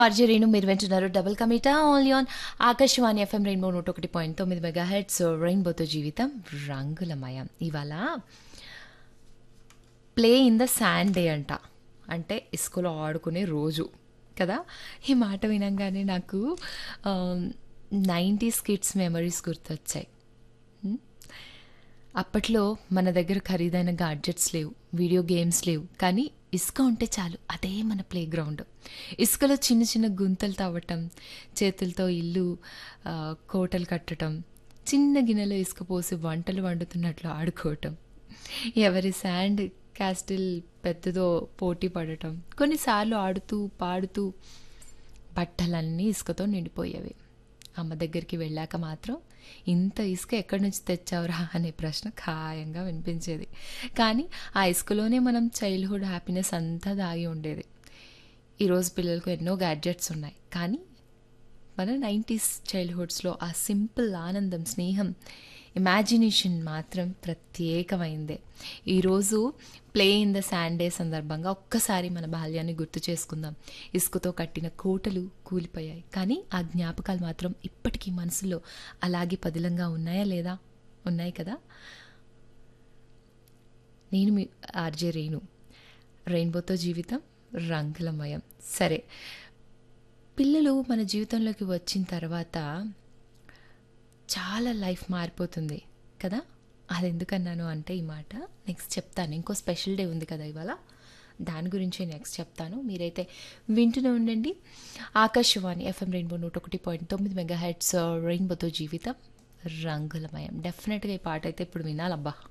RJ Renu మీరు వింటున్నారు double కమిటా only on Akashvani FM rainbow నూట ఒకటి పాయింట్ తొమ్మిది మెగా హెడ్స్ రెయిన్బోతో జీవితం రంగులమయం ఇవాళ play in the sand day అంట అంటే ఇసుకలో ఆడుకునే రోజు కదా ఈ మాట వినంగానే నాకు నైంటీస్ కిడ్స్ మెమరీస్ గుర్తొచ్చాయి హ్మ్? అప్పట్లో మన దగ్గర ఖరీదైన గాడ్జెట్స్ లేవు వీడియో గేమ్స్ లేవు కానీ ఇసుక ఉంటే చాలు అదే మన ప్లే గ్రౌండ్ ఇసుకలో చిన్న చిన్న గుంతలు తవ్వటం చేతులతో ఇల్లు ఆ, కోటలు కట్టడం చిన్న గిన్నెలో ఇసుక పోసి వంటలు వండుతున్నట్లు ఆడుకోవటం ఎవరి శాండ్ క్యాస్టిల్ పెద్దదో పోటీ పడటం కొన్నిసార్లు ఆడుతూ పాడుతూ బట్టలన్నీ ఇసుకతో నిండిపోయేవి అమ్మ దగ్గరికి వెళ్ళాక మాత్రం ఇంత ఇసుక ఎక్కడి నుంచి తెచ్చావురా అనే ప్రశ్న ఖాయంగా వినిపించేది కానీ ఆ ఇసుకలోనే మనం చైల్డ్హుడ్ హ్యాపీనెస్ అంతా దాగి ఉండేది ఈరోజు పిల్లలకు ఎన్నో గ్యాడ్జెట్స్ ఉన్నాయి కానీ మన నైంటీస్ చైల్డ్హుడ్స్లో ఆ సింపుల్ ఆనందం స్నేహం ఇమాజినేషన్ మాత్రం ప్రత్యేకమైందే ఈరోజు ప్లే ఇన్ ద శాండే సందర్భంగా ఒక్కసారి మన బాల్యాన్ని గుర్తు చేసుకుందాం ఇసుకతో కట్టిన కోటలు కూలిపోయాయి కానీ ఆ జ్ఞాపకాలు మాత్రం ఇప్పటికీ మనసులో అలాగే పదిలంగా ఉన్నాయా లేదా ఉన్నాయి కదా నేను మీ ఆర్జే రేణు రెయిన్బోతో జీవితం రంగులమయం సరే పిల్లలు మన జీవితంలోకి వచ్చిన తర్వాత చాలా లైఫ్ మారిపోతుంది కదా అది ఎందుకన్నాను అంటే ఈ మాట నెక్స్ట్ చెప్తాను ఇంకో స్పెషల్ డే ఉంది కదా ఇవాళ దాని గురించి నెక్స్ట్ చెప్తాను మీరైతే వింటూనే ఉండండి ఆకాశవాణి ఎఫ్ఎం రెయిన్బో నూట ఒకటి పాయింట్ తొమ్మిది మెగా హెడ్స్ రెయిన్బోతో జీవితం రంగులమయం డెఫినెట్గా ఈ పాట అయితే ఇప్పుడు వినాలబ్బా